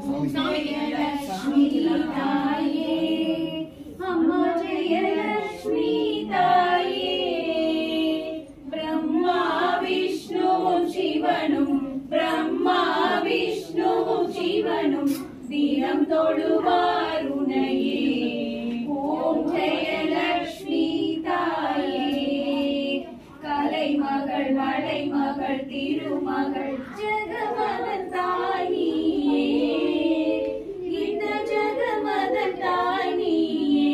ஜெயலட்சுமி தாயே அம்மா ஜெயலட்சுமி தாயே பிரம்மா விஷ்ணுவும் சிவனும் பிரம்மா விஷ்ணுவும் சிவனும் தினம் தொழுவார் உனையே ஓம் ஜெயலட்சுமி தாயே கலைமகள் வளைமகள் திருமகள் ஜெகமதன் தாயே இந்த ஜெகமதன் தாயே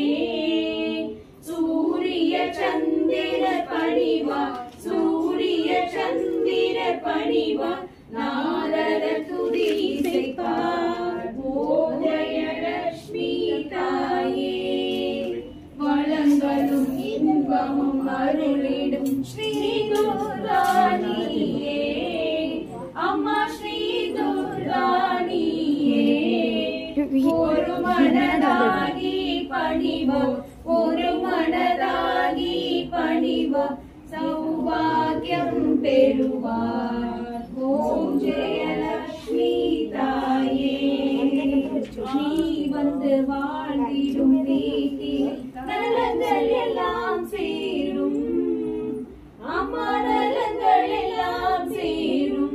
சூரிய சந்திர பணிவா சூரிய சந்திர பணிவா நாரத துதி இசைப்பார் ஓம் ஜெயலட்சுமி தாயே வளங்களும் இன்பமும் அருளிடும் ஸ்ரீ துர்ராணியே அம்மா ஸ்ரீ துர்ராணியே ஒரு மனதாகி பணிவோம் ஒரு மனதாகி பணிவோம் சௌபாகியம் பெறுவார் ஓம் ஜெயலட்சுமி தாயே நீ வந்து வாழ்ந்திடும் வீட்டில் நலங்கள் எல்லாம் சேரும் அம்மா நலங்கள் எல்லாம் சேரும்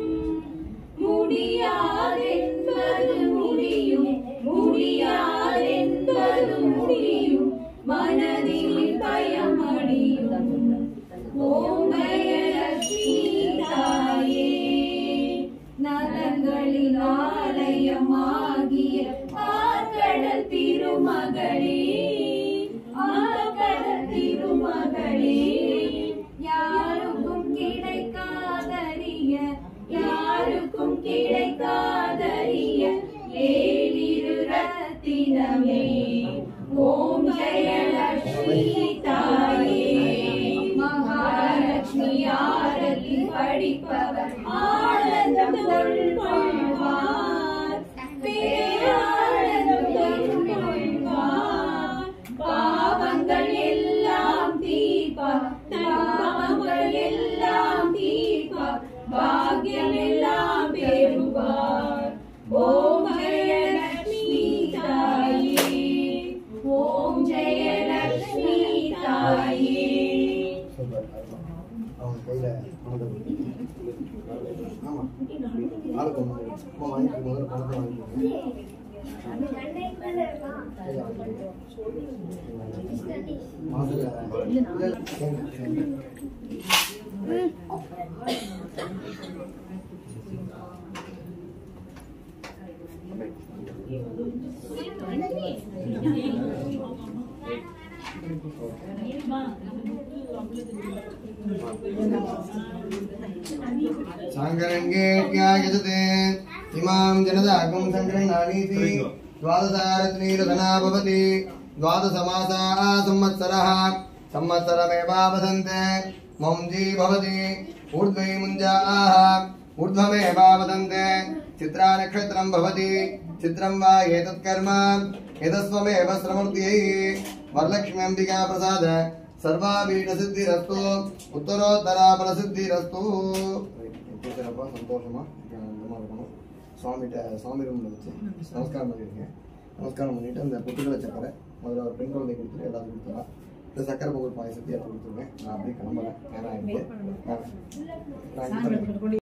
முடியாதென்பது முடியும் முடியாதென்பது முடியும் மனதில் பயம் அடியும் ஓம் ஜெயலட்சுமி தாயே நலங்களின் ஆலயமாகிய ஆற்கடல் திருமகளே ஆற்கடல் திருமகளே யாருக்கும் கிடைக்காதறிய யாருக்கும் கிடைக்காதறிய ஏழிரு ரத்தினமே ஓம் ஜெயலட்சுமி தாயே மகாலட்சுமி ஆரதி படிப்பவர் ஆனந்தம் கொள்வார் பேரானந்தம் கொள்வார் பாவங்கள் எல்லாம் தீர்ப்பார் பாவங்கள் எல்லாம் தீர்ப்பார் பாக்கியம் எல்லாம் பெறுவார் ஓம் ஜெயலட்சுமி தாயே ஓம் ஜெயலட்சுமி தாயே சூப்பர் அருமை. அவங்க கையில பணத்தை கொடுத்து. ஆமா ஆளுக்கு ஒண்ணு அம்மா வாங்கிக்கோங்க முதல்ல பணத்தை வாங்கிக்கோங்க கையில வாங்கிக்கோங்க. மாசத்துல இல்ல, இல்ல. சரிங்க, சரிங்க. साङ्गरङ्गेट्यायजते इमां जनदागं सङ्गृह्णानीति द्वादशारत्नीरधना भवति द्वादशमासाः संवत्सरः संवत्सरमेवावसन्ते मौञ्जी भवति ऊर्ध्वै मुञ्जाः ऊर्ध्वमेवावदन्ते चित्रानक्षत्रं भवति चित्रं वा एतत् कर्म एतस्त्वमेव श्रमूर्त्यै वरलक्ष्मी अम्बिका प्रसाद सर्वाभीष्टसिद्धिरस्तु उत्तरोत्तराफलसिद्धिरस्तु பேசுகிறப்ப சந்தோஷமா ஆனந்தமா இருக்கணும் சுவாமிகிட்ட சுவாமி ரூமில் வச்சு நமஸ்காரம் பண்ணிடுங்க நமஸ்காரம் பண்ணிட்டு அந்த புத்துக்களை சக்கரை முதல்ல ஒரு பெண் குழந்தை கொடுத்துட்டு எல்லாத்தையும் கொடுத்துடலாம் இந்த சக்கரை பொங்கல் பாயசத்தை எடுத்து கொடுத்துருவேன் நான் அப்படியே கிளம்புறேன் நேரம் ஆகிட்டு